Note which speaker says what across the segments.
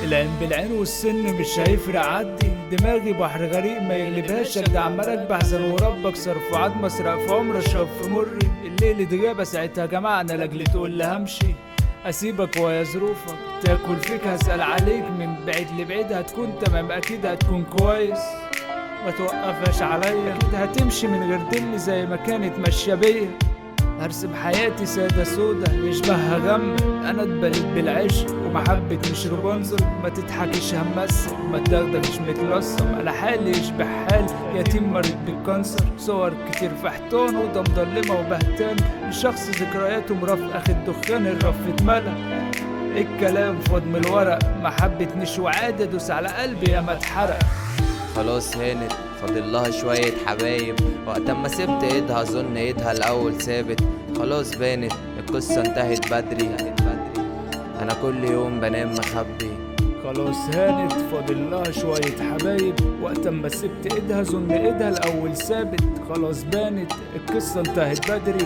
Speaker 1: العين بالعين والسن مش هيفرق عدي دماغي بحر غريق ما يغلبهاش اجدع عمال بحزن وربك صرف وعد مسرق في عمر اشرب في مري الليل دي غابة ساعتها جمعنا لاجل تقول لي همشي اسيبك ويا ظروفك تاكل فيك هسأل عليك من بعيد لبعيد هتكون تمام اكيد هتكون كويس ما توقفهاش عليا اكيد هتمشي من غير دل زي ما كانت ماشية بيا هرسم حياتي سادة سودة يشبهها غم انا اتبليت بالعشق ومحبة مش رابنزل ما تضحكش همثل ما تدغدغش متلصم انا حالي يشبه حال يتيم مريض بالكانسر صور كتير في حيطان اوضه مضلمه وبهتان لشخص ذكرياته مرافقه اخد دخان الرف اتملى الكلام فاض من الورق ما حبتنيش وعاد ادوس على قلبي يا ما اتحرق
Speaker 2: خلاص هانت فاضل لها شوية حبايب وقت ما سبت ايدها اظن ايدها الاول ثابت خلاص بانت القصة انتهت بدري انا كل يوم بنام مخبي
Speaker 1: خلاص هانت فاضل لها شوية حبايب وقت ما سبت ايدها ظن ايدها الاول ثابت خلاص بانت القصة انتهت بدري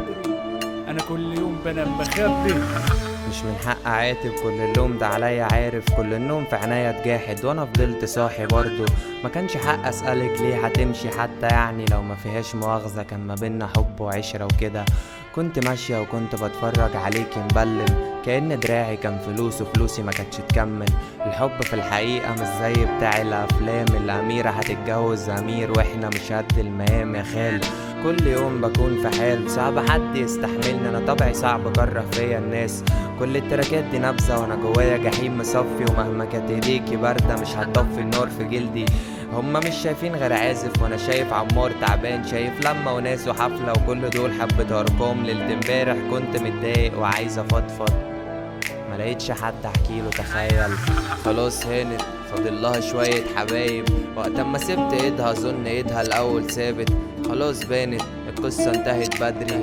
Speaker 1: انا كل يوم بنام مخبي
Speaker 2: مش من حق عاتب كل اللوم ده عليا عارف كل النوم في عناية تجاحد وانا فضلت صاحي برضه ما كانش حق اسألك ليه هتمشي حتى يعني لو ما فيهاش مؤاخذة كان ما بينا حب وعشرة وكده كنت ماشية وكنت بتفرج عليكي مبلم كأن دراعي كان فلوس وفلوسي ما كانتش تكمل الحب في الحقيقة مش زي بتاع الأفلام الأميرة هتتجوز أمير وإحنا مش قد المقام يا خال كل يوم بكون في حال صعب حد يستحملني أنا طبعي صعب كره فيا الناس كل التراكات دي نابذة وأنا جوايا جحيم مصفي ومهما كانت ايديكي باردة مش هتطفي النار في جلدي هما مش شايفين غير عازف وانا شايف عمار تعبان شايف لما وناس وحفلة وكل دول حبة ارقام ليلة امبارح كنت متضايق وعايز افضفض ما لقيتش حد احكي له تخيل خلاص هانت فاضل لها شوية حبايب وقت ما سبت ايدها اظن ايدها الاول ثابت خلاص بانت القصة انتهت بدري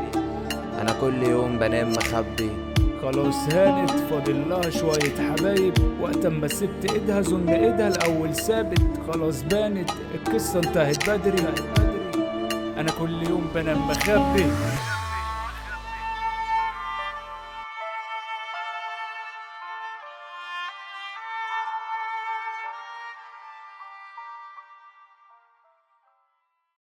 Speaker 2: انا كل يوم بنام مخبي
Speaker 1: خلاص هانت فاضل لها شوية حبايب وقت ما سبت ايدها ظن ايدها الاول ثابت خلاص بانت القصة انتهت بدري انا كل يوم بنام مخبي